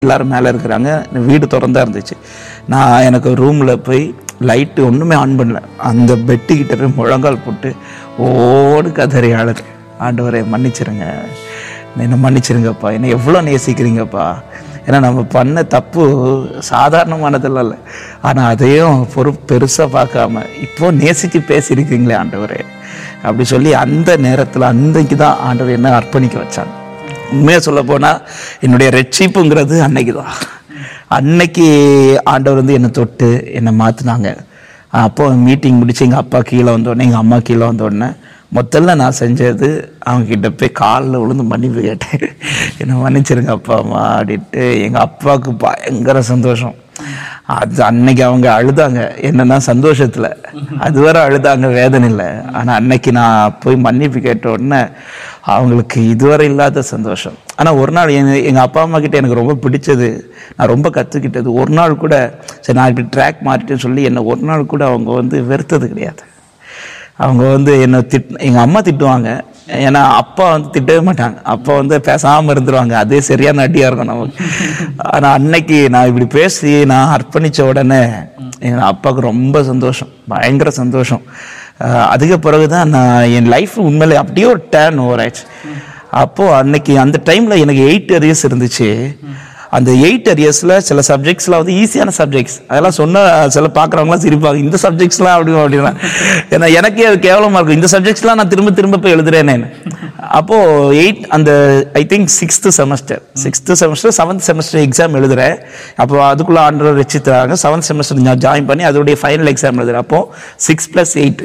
எல்லாரும் மேலே இருக்கிறாங்க வீடு திறந்தா இருந்துச்சு நான் எனக்கு ரூமில் போய் லைட்டு ஒன்றுமே ஆன் பண்ணல அந்த பெட்டு கிட்ட போய் முழங்கால் போட்டு ஓடு கதறி அழுது ஆண்டவரை மன்னிச்சிருங்க என்னை மன்னிச்சிருங்கப்பா என்னை எவ்வளோ நேசிக்கிறீங்கப்பா ஏன்னா நம்ம பண்ண தப்பு சாதாரணமானதெல்லாம் இல்லை ஆனால் அதையும் பொறுப்பு பெருசாக பார்க்காம இப்போ நேசித்து பேசியிருக்கீங்களே ஆண்டவரே அப்படி சொல்லி அந்த நேரத்தில் அன்றைக்கு தான் ஆண்டவர் என்ன அர்ப்பணிக்க வச்சாங்க உண்மையாக சொல்ல போனால் என்னுடைய ரட்சிப்புங்கிறது அன்னைக்கு தான் அன்னைக்கு ஆண்டவர் வந்து என்னை தொட்டு என்னை மாற்றினாங்க அப்போ மீட்டிங் முடிச்சு எங்கள் அப்பா கீழே வந்தோடனே எங்கள் அம்மா கீழே வந்தோடனே முதல்ல நான் செஞ்சது அவங்க கிட்ட போய் காலில் விழுந்து மன்னிப்பு கேட்டேன் என்னை மன்னிச்சிருங்க அப்பா அம்மா அப்படின்ட்டு எங்கள் அப்பாவுக்கு பயங்கர சந்தோஷம் அது அன்னைக்கு அவங்க அழுதாங்க என்னன்னா சந்தோஷத்தில் அதுவரை அழுதாங்க வேதனை இல்லை ஆனால் அன்னைக்கு நான் போய் மன்னிப்பு கேட்ட உடனே அவங்களுக்கு இதுவரை இல்லாத சந்தோஷம் ஆனால் ஒரு நாள் எங்க எங்கள் அப்பா அம்மா கிட்ட எனக்கு ரொம்ப பிடிச்சது நான் ரொம்ப கற்றுக்கிட்டது ஒரு நாள் கூட சரி நான் இப்படி ட்ராக் மாறிட்டேன்னு சொல்லி என்னை ஒரு நாள் கூட அவங்க வந்து வெறுத்தது கிடையாது அவங்க வந்து என்னை திட் எங்கள் அம்மா திட்டுவாங்க ஏன்னா அப்பா வந்து திட்டவே மாட்டாங்க அப்பா வந்து பேசாமல் இருந்துருவாங்க அதே சரியான அடியாக இருக்கும் நமக்கு ஆனால் அன்னைக்கு நான் இப்படி பேசி நான் அர்ப்பணித்த உடனே எங்கள் அப்பாவுக்கு ரொம்ப சந்தோஷம் பயங்கர சந்தோஷம் அஹ் அதுக்கு பிறகு தான் நான் என் லைஃப் உண்மையிலே அப்படியே ஒரு டேர்ன் ஓவர் ஆயிடுச்சு அப்போது அன்னைக்கு அந்த டைமில் எனக்கு எயிட் இயர்ஸ் இருந்துச்சு அந்த எயிட் இயர்ஸில் சில சப்ஜெக்ட்ஸ்லாம் வந்து ஈஸியான சப்ஜெக்ட்ஸ் அதெல்லாம் சொன்னால் சில பார்க்குறவங்களாம் சிரிப்பாங்க இந்த சப்ஜெக்ட்ஸ்லாம் அப்படி அப்படின்னா ஏன்னா எனக்கே அது கேவலமாக இருக்கும் இந்த சப்ஜெக்ட்ஸ்லாம் நான் திரும்ப திரும்ப போய் எழுதுறேனே அப்போது எயிட் அந்த I think sixth semester sixth semester seventh semester exam எழுதுறேன் அப்போ அதுக்குள்ளே ஆண்டர் வச்சுட்டாங்க செவன்த் செமஸ்டர் நான் ஜாயின் பண்ணி அதோடைய ஃபைனல் எக்ஸாம் எழுதுறேன் அப்போது சிக்ஸ் ப்ளஸ் எயிட்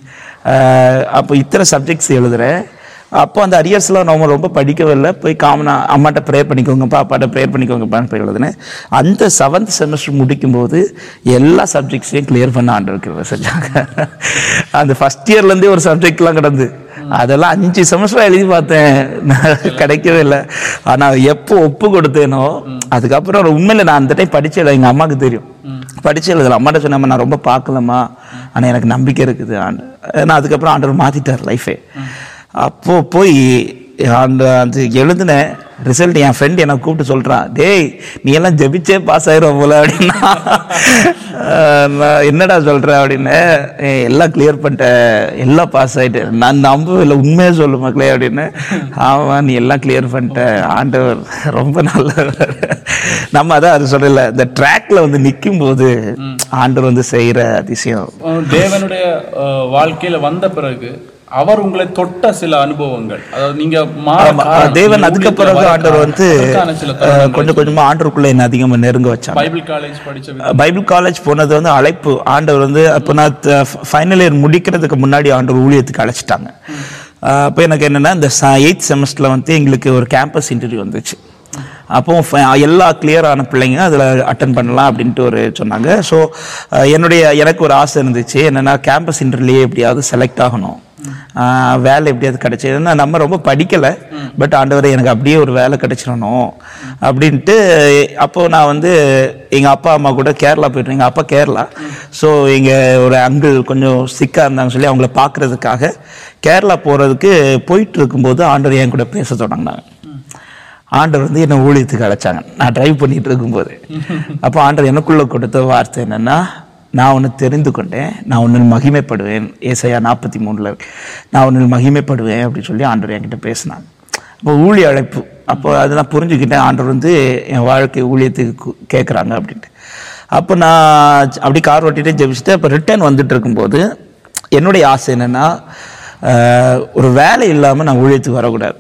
அப்போ இத்தனை சப்ஜெக்ட்ஸ் எழுதுறேன் அப்போ அந்த அரியர்ஸ்லாம் நம்ம ரொம்ப படிக்கவே இல்லை போய் காமனாக அம்மாட்ட ப்ரேயர் பண்ணிக்கோங்கப்பா அப்பாட்ட ப்ரேயர் பண்ணிக்கோங்கப்பான்னு போய் எழுதுனேன் அந்த செவன்த் செமஸ்டர் முடிக்கும்போது எல்லா சப்ஜெக்ட்ஸையும் கிளியர் பண்ண ஆண்டிருக்கிறத செஞ்சாங்க அந்த ஃபஸ்ட் இயர்லேருந்தே ஒரு சப்ஜெக்ட்லாம் கிடந்து அதெல்லாம் அஞ்சு செமஸ்டர் எழுதி பார்த்தேன் நான் கிடைக்கவே இல்லை ஆனால் எப்போ ஒப்பு கொடுத்தேனோ அதுக்கப்புறம் உண்மையில் நான் அந்த டைம் படிச்சே இல்லை எங்கள் அம்மாவுக்கு தெரியும் படிச்சு எழுதல அம்மாட்ட சொன்னேன் நான் ரொம்ப பார்க்கலம்மா ஆனால் எனக்கு நம்பிக்கை இருக்குது ஆண்டு நான் அதுக்கப்புறம் ஆண்டவர் மாற்றிட்டார் லைஃபே அப்போ போய் அந்த அந்த எழுதின ரிசல்ட் என் ஃப்ரெண்ட் என்னை கூப்பிட்டு சொல்கிறான் டேய் நீ எல்லாம் ஜெபிச்சே பாஸ் ஆயிரும் போல அப்படின்னா அஹ் நான் என்னடா சொல்கிற அப்படின்னு "ஏய், எல்லாம் கிளியர் பண்ணிட்டேன் எல்லாம் பாஸ் ஆயிட்டேன் நான் நம்பவே இல்லை உண்மையே சொல்லு மக்களே அப்படின்னு ஆமாம் நீ எல்லாம் கிளியர் பண்ணிட்ட ஆண்டவர் ரொம்ப நல்லவர் நம்ம அதான் அது சொல்லல இந்த ட்ராக்ல வந்து நிற்கும் போது ஆண்டவர் வந்து செய்கிற அதிசயம் அஹ் தேவனுடைய அஹ், வாழ்க்கையில வந்த பிறகு அவர் உங்களை தொட்ட சில அனுபவங்கள் அதாவது நீங்க மாற ஆமா, காரணம், தேவன் நீங்க அதுக்கு ஊழியத்துல பிறகு வர ஆண்டவர் காரணம், வந்து அதற்கான சில அஹ், தருணங்கள். கொஞ்சம் கொஞ்சமா ஆண்டருக்குள்ள என்ன அதிகமா நெருங்க வச்சாங்க பைபிள் காலேஜ் படிச்ச விதம் பைபிள் காலேஜ் போனது வந்து அழைப்பு ஆண்டவர் வந்து அப்போ நான் ஃபைனல் இயர் முடிக்கிறதுக்கு முன்னாடி ஆண்டவர் ஊழியத்துக்கு அழைச்சிட்டாங்க அப்போ எனக்கு என்னன்னா இந்த எயித் செமஸ்டரில் வந்து எங்களுக்கு ஒரு கேம்பஸ் இன்டர்வியூ வந்துச்சு அப்போ ஃப- எல்லா கிளியரான பிள்ளைங்க அதில் அட்டன் பண்ணலாம் அப்படின்ட்டு ஒரு சொன்னாங்க ஸோ என்னுடைய எனக்கு ஒரு ஆசை இருந்துச்சு என்னென்னா கேம்பஸ் இன்டர்வியூலேயே எப்படியாவது செலக்ட் ஆகணும் ஆஹ் வேலை எப்படியாவது கிடைச்சது ஏன்னா நம்ம ரொம்ப படிக்கலை பட் ஆண்டவரே எனக்கு அப்படியே ஒரு வேலை கிடைச்சிடணும் அப்படின்ட்டு அப்போது நான் வந்து எங்கள் அப்பா அம்மா கூட கேரளா போயிட்டு எங்கள் அப்பா கேரளா ஸோ எங்கள் ஒரு அங்கிள் கொஞ்சம் சிக்காக இருந்தாங்க சொல்லி அவங்கள பார்க்குறதுக்காக கேரளா போகிறதுக்கு போயிட்டு இருக்கும்போது ஆண்டவர் என் கூட பேச தொடங்கினாங்க ஆண்டவர் வந்து என்னை ஊழியத்துக்கு அழைச்சாங்க நான் டிரைவ் பண்ணிட்டு இருக்கும்போது அப்போ ஆண்டவர் எனக்குள்ள கொடுத்த வார்த்தை என்னன்னா நான் உன்னை தெரிந்து கொண்டேன் நான் உன்னில் மகிமைப்படுவேன் ஏசையா நாற்பத்தி மூணுல நான் உன்னில் மகிமைப்படுவேன் அப்படின்னு சொல்லி ஆண்டவர் என்கிட்ட பேசினாங்க அப்போ ஊழிய அழைப்பு அப்போ அதை நான் புரிஞ்சுக்கிட்டேன் ஆண்டவர் வந்து என் வாழ்க்கை ஊழியத்துக்கு கேட்குறாங்க அப்படின்ட்டு அப்போ நான் அப்படி கார் ஓட்டிகிட்டே ஜெபிச்சுட்டு அப்போ ரிட்டர்ன் வந்துட்டு இருக்கும்போது என்னுடைய ஆசை என்னன்னா ஆஹ், ஒரு வேலை இல்லாமல் நான் ஊழியத்துக்கு வரக்கூடாது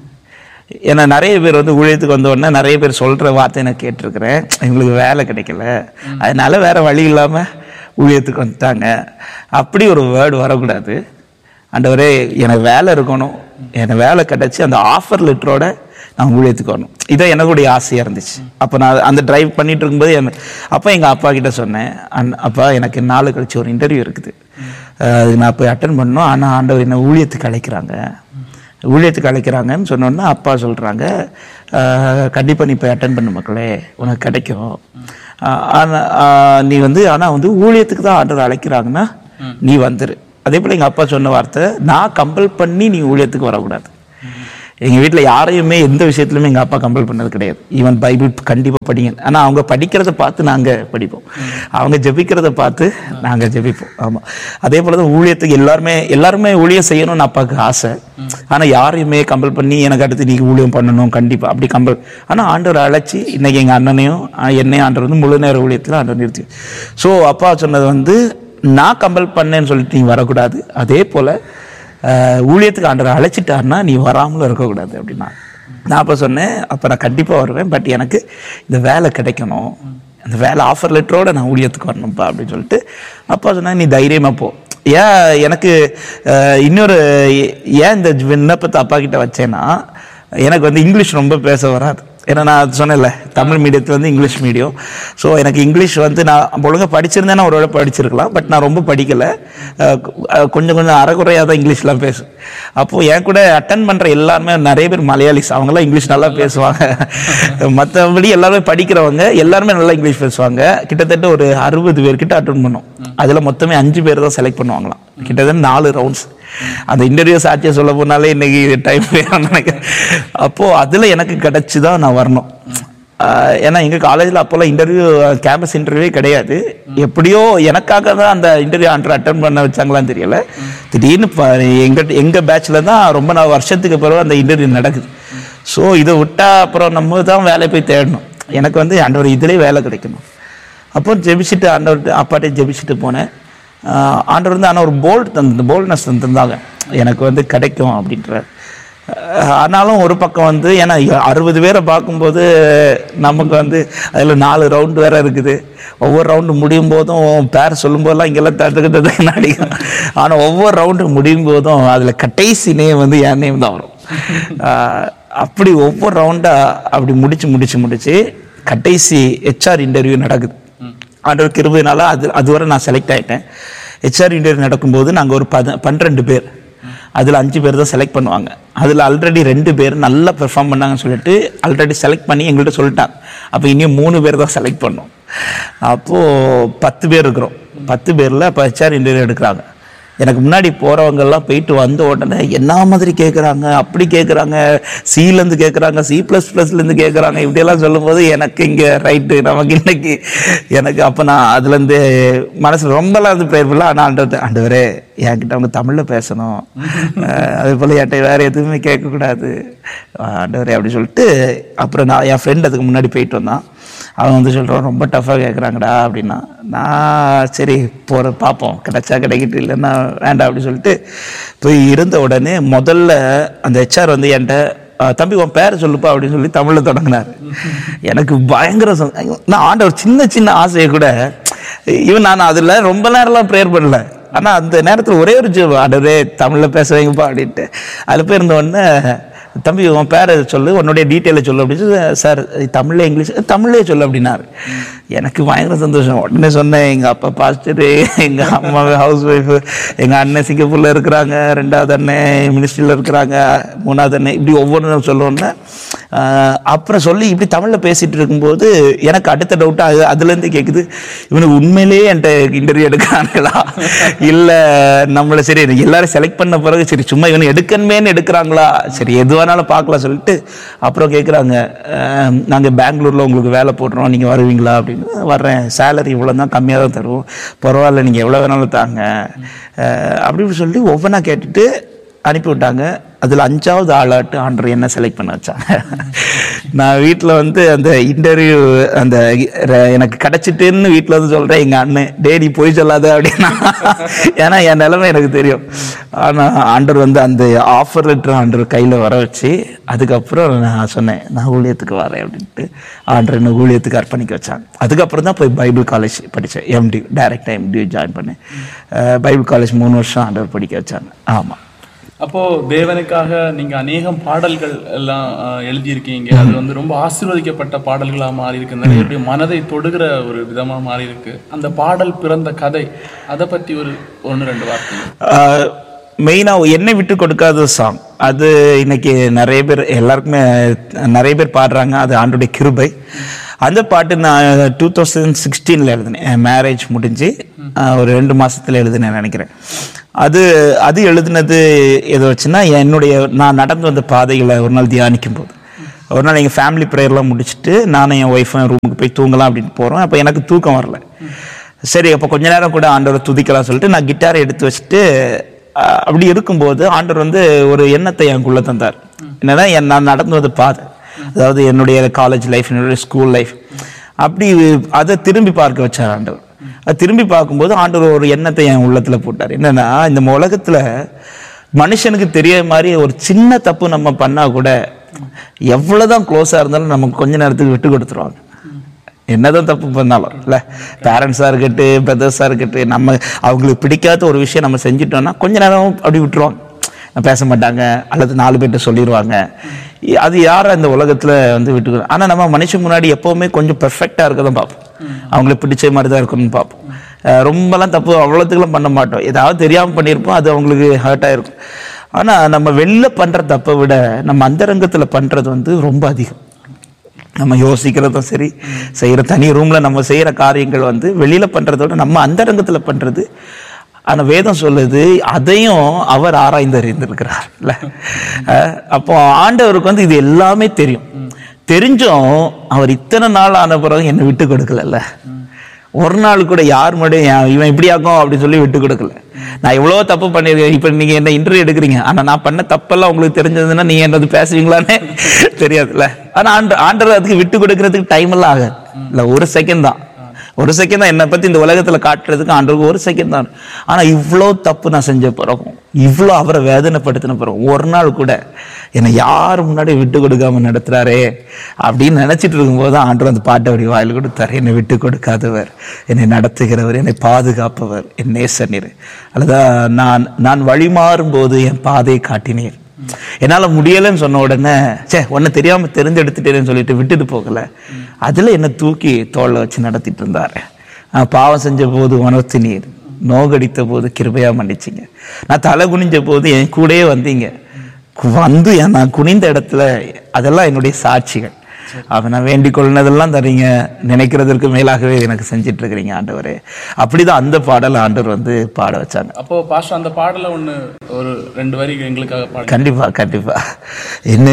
ஏன்னா நிறைய பேர் வந்து ஊழியத்துக்கு வந்த உடனே நிறைய பேர் சொல்கிற வார்த்தை நான் கேட்டிருக்கிறேன் எங்களுக்கு வேலை கிடைக்கல அதனால வேற வழி இல்லாமல் ஊழியத்துக்கு வந்துட்டாங்க அப்படி ஒரு வேர்டு வரக்கூடாது ஆண்டவரே எனக்கு வேலை இருக்கணும் எனக்கு வேலை கிடைச்சி அந்த ஆஃபர் லெட்டரோட நான் ஊழியத்துக்கு வரணும் இதான் எனக்குடைய ஆசையாக இருந்துச்சு அப்போ நான் அந்த டிரைவ் பண்ணிட்டு இருக்கும்போது என்ன அப்போ எங்கள் அப்பா கிட்ட சொன்னேன் அன் அப்பா எனக்கு நாலு கழிச்சு ஒரு இன்டர்வியூ இருக்குது அஹ் அதுக்கு நான் போய் அட்டன் பண்ணணும் ஆனால் ஆண்டவர் என்ன ஊழியத்துக்கு அழைக்கிறாங்க ஊழியத்துக்கு அழைக்கிறாங்கன்னு சொன்னோன்னா அப்பா சொல்கிறாங்க கண்டிப்பாக நீ போய் அட்டன் பண்ணு மக்களே உனக்கு கிடைக்கும் ஆஹ் ஆனா ஆஹ் நீ வந்து ஆனால் வந்து ஊழியத்துக்கு தான் ஆண்டவர் அழைக்கிறாங்கன்னா நீ வந்துரு அதே போல் எங்கள் அப்பா சொன்ன வார்த்தை நான் கம்பல் பண்ணி நீ ஊழியத்துக்கு வரக்கூடாது எங்கள் வீட்டில் யாரையுமே எந்த விஷயத்துலையுமே எங்கள் அப்பா கம்பல் பண்ணது கிடையாது ஈவன் பைபிள் கண்டிப்பாக படிங்க ஆனால் அவங்க படிக்கிறத பார்த்து நாங்கள் படிப்போம் அவங்க ஜெபிக்கிறத பார்த்து நாங்கள் ஜெபிப்போம் ஆமாம் அதே போல தான் ஊழியத்துக்கு எல்லாருமே எல்லாருமே ஊழியம் செய்யணும்னு அப்பாவுக்கு ஆசை ஆனால் யாரையுமே கம்பல் பண்ணி எனக்கு அடுத்து நீ ஊழியம் பண்ணணும் கண்டிப்பாக அப்படி கம்பல் ஆனால் ஆண்டவர் அழைச்சி இன்னைக்கு எங்கள் அண்ணனையும் அஹ், என்னையும் ஆண்டவர் வந்து முழு நேர ஊழியத்தில் ஆண்டவர் நிறுத்தி ஸோ அப்பா சொன்னது வந்து நான் கம்பல் பண்ணேன்னு சொல்லிட்டு நீ வரக்கூடாது அதே போல் அஹ், ஊழியத்துக்கு ஆண்டவர் அழைச்சிட்டாருன்னா நீ வராமலும் இருக்கக்கூடாது அப்படின்னா நான் அப்போ சொன்னேன் அப்போ நான் கண்டிப்பாக வருவேன் பட் எனக்கு இந்த வேலை கிடைக்கணும் அந்த வேலை ஆஃபர் லெட்டரோட நான் ஊழியத்துக்கு வரணும்ப்பா அப்படின்னு சொல்லிட்டு அப்பா சொன்னாங்க நீ தைரியமாக போ ஏன் எனக்கு அஹ், இன்னொரு ஏன் இந்த விண்ணப்பத்தை அப்பா கிட்ட வச்சேன்னா எனக்கு வந்து இங்கிலீஷ் ரொம்ப பேச வராது ஏன்னா நான் சொன்னேன்ல தமிழ் மீடியத்தில் வந்து இங்கிலீஷ் மீடியம் ஸோ எனக்கு இங்கிலீஷ் வந்து நான் ஒழுங்காக படிச்சிருந்தேன்னா ஒரு வேளை படிச்சிருக்கலாம் பட் நான் ரொம்ப படிக்கலை கொஞ்சம் கொஞ்சம் அறகுறையாக தான் இங்கிலீஷ்லாம் பேசும் அப்போது என் கூட அட்டன் பண்ணுற எல்லாருமே நிறைய பேர் மலையாளிஸ் அவங்களாம் இங்கிலீஷ் நல்லா பேசுவாங்க மற்றபடி எல்லாருமே படிக்கிறவங்க எல்லாருமே நல்லா இங்கிலீஷ் பேசுவாங்க கிட்டத்தட்ட ஒரு அறுபது பேர் கிட்ட அட்டன் பண்ணோம் அதில் மொத்தமே அஞ்சு பேர் தான் செலக்ட் பண்ணுவாங்களாம் கிட்டத்தட்ட நாலு ரவுண்ட்ஸ் அந்த இன்டர்வியூ சாட்சியை சொல்ல போனாலே இன்னைக்கு டைம் வேணும்னு நினைக்கிறேன் அப்போது அதில் எனக்கு கிடச்சி தான் நான் வரணும் ஆஹ் ஏன்னா எங்கள் காலேஜில் அப்போல்லாம் இன்டர்வியூ கேம்பஸ் இன்டர்வியூவே கிடையாது எப்படியோ எனக்காக தான் அந்த இன்டர்வியூ ஆண்டர் அட்டன் பண்ண வச்சாங்களான்னு தெரியல திடீர்னு ப- எங்க எங்கள் பேட்சில் தான் ரொம்ப நாள் வருஷத்துக்கு பிறகு அந்த இன்டர்வியூ நடக்குது ஸோ இதை விட்டா அப்புறம் நம்ம தான் வேலையை போய் தேடணும் எனக்கு வந்து ஆண்டவர் இதுலேயே வேலை கிடைக்கணும் அப்போ ஜெபிச்சுட்டு ஆண்டவர்கிட்ட அப்பாட்டே ஜெபிச்சுட்டு போனேன் ஆஹ் ஆண்டவர் வந்து ஆனால் ஒரு போல்ட் தந்து போல்ட்னஸ் தந்திருந்தாங்க எனக்கு வந்து கிடைக்கும் அப்படின்ற ஆஹ் ஆனாலும் ஒரு பக்கம் வந்து ஏன்னா அறுபது பேரை பார்க்கும்போது நமக்கு வந்து அதில் நாலு ரவுண்டு வேற இருக்குது ஒவ்வொரு ரவுண்டு முடியும் போதும் பேர் சொல்லும் போதெல்லாம் இங்கெல்லாம் தட்டுக்கிட்டது நடிக்கும் ஆனால் ஒவ்வொரு ரவுண்டு முடியும் போதும் அதில் கடைசி நேம் வந்து என் நேம் தான் வரும் ஆஹ் அப்படி ஒவ்வொரு ரவுண்டாக அப்படி முடிச்சு முடிச்சு முடிச்சு கடைசி ஹெச்ஆர் இன்டர்வியூ நடக்குது ஆண்டவர் கிருபையினால அது அதுவரை நான் செலக்ட் ஆயிட்டேன் ஹெச்ஆர் இன்டர்வியூ நடக்கும்போது நாங்கள் ஒரு பத பன்னிரெண்டு பேர் அதில் அஞ்சு பேர் தான் செலக்ட் பண்ணுவாங்க அதில் ஆல்ரெடி ரெண்டு பேர் நல்லா பெர்ஃபார்ம் பண்ணாங்கன்னு சொல்லிட்டு ஆல்ரெடி செலக்ட் பண்ணி எங்கள்கிட்ட சொல்லிட்டாங்க அப்போ இன்னும் மூணு பேர் தான் செலக்ட் பண்ணோம் அப்போது பத்து பேர் இருக்கிறோம் பத்து பேரில் அப்போ ஹெச்ஆர் இன்டர்வியூ எடுக்கிறாங்க எனக்கு முன்னாடி போகிறவங்க எல்லாம் போயிட்டு வந்த உடனே என்ன மாதிரி கேட்குறாங்க அப்படி கேட்குறாங்க சிலேருந்து கேட்குறாங்க சி ப்ளஸ் ப்ளஸ்லேருந்து கேட்குறாங்க இப்படியெல்லாம் சொல்லும்போது எனக்கு இங்கே ரைட்டு நமக்கு இன்னைக்கு எனக்கு அப்போ நான் அதுலேருந்து மனசு ரொம்பலாம் அது ப்ரேயர் பண்ணல ஆனால் ஆண்டவர் ஆண்டவரே என்கிட்ட அவங்க தமிழில் பேசணும் அஹ் அதே போல் என்கிட்ட வேறு எதுவுமே கேட்கக்கூடாது ஆண்டவரே அப்படி சொல்லிட்டு அப்புறம் நான் என் ஃப்ரெண்ட் அதுக்கு முன்னாடி போயிட்டு வந்தான் அவன் வந்து சொல்கிறான் ரொம்ப டஃப்பாக கேட்குறாங்கடா அப்படின்னா நான் சரி போகிற பார்ப்போம் கிடைச்சா கிடைக்கிட்டு இல்லைன்னா வேண்டாம் அப்படின்னு சொல்லிட்டு போய் இருந்த உடனே முதல்ல அந்த ஹெச்ஆர் வந்து என்கிட்ட "ஆ, தம்பி உன் பேரை சொல்லுப்பா அப்படின்னு சொல்லி தமிழில் தொடங்கினார் எனக்கு பயங்கர சந்தோ- நான் ஆண்டவர் சின்ன சின்ன ஆசையை கூட இவன் நான் அதில் ரொம்ப நேரம்லாம் ப்ரேயர் பண்ணல ஆனால் அந்த நேரத்தில் ஒரே ஒரு ஜெபம், ஆண்டவரே தமிழில் பேச வைங்கப்பா அப்படின்ட்டு அதில் போய் இருந்த உடனே தம்பி உன் பேரை சொல்லு உன்னுடைய டீட்டெயிலை சொல்லு அப்படின்னு சொல்லி, சார் தமிழ்ல இங்கிலீஷ் தமிழ்லேயே சொல்லு அப்படின்னாரு எனக்கு பயங்கர சந்தோஷம் உடனே சொன்னேன் எங்கள் அப்பா பாஸ்டரு எங்கள் அம்மா ஹவுஸ் ஒய்ஃபு எங்கள் அண்ணன் சிங்கப்பூரில் இருக்கிறாங்க ரெண்டாவது அண்ணன் மினிஸ்ட்ரியில் இருக்கிறாங்க மூணாவது அண்ணன் இப்படி ஒவ்வொன்றும் சொல்லணுன்னே அப்புறம் சொல்லி இப்படி தமிழில் பேசிகிட்டு இருக்கும்போது எனக்கு அடுத்த டவுட்டாக அது அதுலேருந்து கேட்குது இவனுக்கு உண்மையிலேயே என்கிட்ட இன்டர்வியூ எடுக்கிறாங்களா இல்லை நம்மளை சரி எல்லாரும் செலக்ட் பண்ண பிறகு சரி சும்மா இவனை எடுக்கணுமேன்னு எடுக்கிறாங்களா சரி எது வேணாலும் பார்க்கலாம் சொல்லிட்டு அப்புறம் கேட்குறாங்க நாங்கள் பெங்களூரில் உங்களுக்கு வேலை போடுறோம் நீங்கள் வருவீங்களா அப்படின்னு வர்றேன் சேலரி இவ்வளோ தான் கம்மியாக தான் தருவோம் பரவாயில்ல நீங்கள் எவ்வளோ வேணாலும் தாங்க அஹ் அப்படின்னு சொல்லி ஒவ்வொன்றா கேட்டுட்டு அனுப்பி விட்டாங்க அதில் அஞ்சாவது ஆளாட்டு ஆண்டர் என்ன செலக்ட் பண்ண வச்சாங்க நான் வீட்டில் வந்து அந்த இன்டர்வியூ அந்த ர- எனக்கு கிடச்சிட்டுன்னு வீட்டில் வந்து சொல்கிறேன் எங்கள் அண்ணன் டேடி போய் சொல்லாத அப்படின்னா ஏன்னா என் நிலைமை எனக்கு தெரியும் ஆனால் ஆண்டர் வந்து அந்த ஆஃபர் லெட்டர் ஆண்டர் கையில் வர வச்சு அதுக்கப்புறம் நான் சொன்னேன் நான் ஊழியத்துக்கு வரேன் அப்படின்ட்டு ஆண்டர் என்ன ஊழியத்துக்கு அர்ப்பணிக்க வச்சாங்க அதுக்கப்புறம் தான் போய் பைபிள் காலேஜ் படித்தேன் எம்டி டைரெக்டாக எம்டி ஜாயின் பண்ணேன் அஹ் பைபிள் காலேஜ் மூணு வருஷம் ஆண்டவர் படிக்க வச்சாங்க ஆமாம் அப்போ தேவனுக்காக நீங்க அநேகம் பாடல்கள் எல்லாம் அஹ், எழுதியிருக்கீங்க அது வந்து ரொம்ப ஆசீர்வதிக்கப்பட்ட பாடல்களா மாறி இருக்கு நிறைய பேருடைய மனதை தொடுகிற ஒரு விதமா மாறி இருக்கு அந்த பாடல் பிறந்த கதை அதை பத்தி ஒரு ஒன்று ரெண்டு வார்த்தை மெயினாக என்னை விட்டு கொடுக்காத சாங் அது இன்னைக்கு நிறைய பேர் எல்லாருக்குமே நிறைய பேர் பாடுறாங்க அது ஆண்டுடைய கிருபை அந்த பாட்டு நான் டூ தௌசண்ட் சிக்ஸ்டீனில் எழுதினேன் என் மேரேஜ் முடிஞ்சு ஆஹ், ஒரு ரெண்டு மாசத்துல எழுதினேன் நினைக்கிறேன் அது அது எழுதுனது எதை வச்சுன்னா என்னுடைய நான் நடந்து வந்த பாதைகளை ஒரு நாள் தியானிக்கும் போது ஒரு நாள் எங்கள் ஃபேமிலி ப்ரேயர்லாம் முடிச்சுட்டு நானும் என் ஒய்ஃபும் ரூமுக்கு போய் தூங்கலாம் அப்படின்னு போகிறோம் அப்போ எனக்கு தூக்கம் வரல சரி அப்போ கொஞ்ச நேரம் கூட ஆண்டவரை துதிக்கலாம் சொல்லிட்டு நான் கிட்டாரை எடுத்து வச்சுட்டு அஹ், அப்படி இருக்கும்போது ஆண்டவர் வந்து ஒரு எண்ணத்தை எனக்குள்ள தந்தார் என்னன்னா என் நான் நடந்து வந்த பாதை அதாவது என்னுடைய காலேஜ் லைஃப் என்னுடைய ஸ்கூல் லைஃப் அப்படி அதை திரும்பி பார்க்க வச்சார் ஆண்டவர் அது திரும்பி பார்க்கும்போது ஆண்டவர் ஒரு எண்ணத்தை என் உள்ளத்துல போட்டார் என்னன்னா இந்த உலகத்துல மனுஷனுக்கு தெரிய மாதிரி ஒரு சின்ன தப்பு நம்ம பண்ணா கூட எவ்வளவுதான் க்ளோஸா இருந்தாலும் நமக்கு கொஞ்ச நேரத்துக்கு விட்டு கொடுத்துருவாங்க என்னதான் தப்பு பண்ணாலும் இல்ல பேரண்ட்ஸாக இருக்கட்டும் பிரதர்ஸாக இருக்கட்டும் நம்ம அவங்களுக்கு பிடிக்காத ஒரு விஷயம் நம்ம செஞ்சிட்டோம்னா கொஞ்ச நேரம் அப்படி விட்டுருவாங்க பேச மாட்டாங்க அல்லது நாலு பேர்ட்ட சொல்லிடுவாங்க இ- அது யாரை இந்த உலகத்துல வந்து விட்டு ஆனா நம்ம மனுஷன் முன்னாடி எப்பவுமே கொஞ்சம் பெர்ஃபெக்டா இருக்க தான் பார்ப்போம் அவங்களுக்கு பிடிச்ச மாதிரி தான் இருக்கணும்னு பார்ப்போம் அஹ் ரொம்பலாம் தப்பு அவ்வளோத்துக்குலாம் பண்ண மாட்டோம் ஏதாவது தெரியாம பண்ணியிருப்போம் அது அவங்களுக்கு ஹர்ட் ஆயிருக்கும் ஆனா நம்ம வெளில பண்ற தப்பை விட நம்ம அந்தரங்கத்துல பண்றது வந்து ரொம்ப அதிகம் நம்ம யோசிக்கிறதும் சரி செய்யற தனி ரூம்ல நம்ம செய்யற காரியங்கள் வந்து வெளியில பண்றதை விட நம்ம அந்தரங்கத்துல பண்றது ஆனா வேதம் சொல்லுது அதையும் அவர் ஆராய்ந்து அறிந்திருக்கிறார் இல்ல அஹ் அப்போ ஆண்டவருக்கு வந்து இது எல்லாமே தெரியும் தெரிஞ்சும் அவர் இத்தனை நாள் ஆன பிறகு என்னை விட்டு கொடுக்கலல்ல ஒரு நாள் கூட யார் மட்டும் "ஏன் இவன் இப்படி ஆகும் அப்படின்னு சொல்லி விட்டு கொடுக்கல நான் எவ்வளோ தப்பு பண்ணியிருக்கேன் இப்போ நீங்க என்ன இன்டர்வியூ எடுக்கிறீங்க ஆனா நான் பண்ண தப்பெல்லாம் உங்களுக்கு தெரிஞ்சதுன்னா நீங்க என்னது பேசுவீங்களான்னு தெரியாதுல்ல ஆனா ஆண்டு ஆண்டவர் அதுக்கு விட்டு கொடுக்கறதுக்கு டைம் எல்லாம் ஆகாது இல்ல ஒரு செகண்ட் தான் ஒரு செகண்ட் தான் என்னை பத்தி இந்த உலகத்துல காட்டுறதுக்கு ஆண்டவருக்கு ஒரு செகண்ட் தான் ஆனா இவ்வளோ தப்பு நான் செஞ்ச பிறகும் இவ்வளோ அவரை வேதனைப்படுத்தின பிறகும் ஒரு நாள் கூட என்னை யார் முன்னாடி விட்டு கொடுக்காம நடத்துறாரே அப்படின்னு நினைச்சிட்டு இருக்கும்போது தான் ஆண்டவர் அந்த பாட்டை அப்படி வாயில் கொடுத்தாரு என்னை விட்டு கொடுக்காதவர் என்னை நடத்துகிறவர் என்னை பாதுகாப்பவர் என் நேசநீர் அல்லதா நான் நான் வழிமாறும் போது என் பாதையை காட்டினீர் என்னால முடியலைன்னு சொன்ன உடனே சே உன்னை தெரியாம தெரிஞ்செடுத்துட்டேன்னு சொல்லிட்டு விட்டுட்டு போகல அதுல என்ன தூக்கி தோல்ல வச்சு நடத்திட்டு இருந்தாரு நான் பாவம் செஞ்ச போது உணர்த்தினீர் நோகடித்த போது கிருபையா மன்னிச்சிங்க நான் தலை குனிஞ்ச போது என் கூடயே வந்தீங்க கு- வந்து என் நான் குனிந்த இடத்துல அதெல்லாம் என்னுடைய சாட்சிகள் அவன் நான் வேண்டிக் கொள்ளினதெல்லாம் தரீங்க நினைக்கிறதற்கு மேலாகவே எனக்கு செஞ்சிட்டு இருக்கிறீங்க ஆண்டவரே அப்படிதான் அந்த பாடல் ஆண்டவர் வந்து பாட வச்சாங்க அப்போ பாஸ்டர் அந்த பாடலை ஒண்ணு ஒரு ரெண்டு வரி எங்களுக்காக பாடுங்க கண்டிப்பா கண்டிப்பா என்ன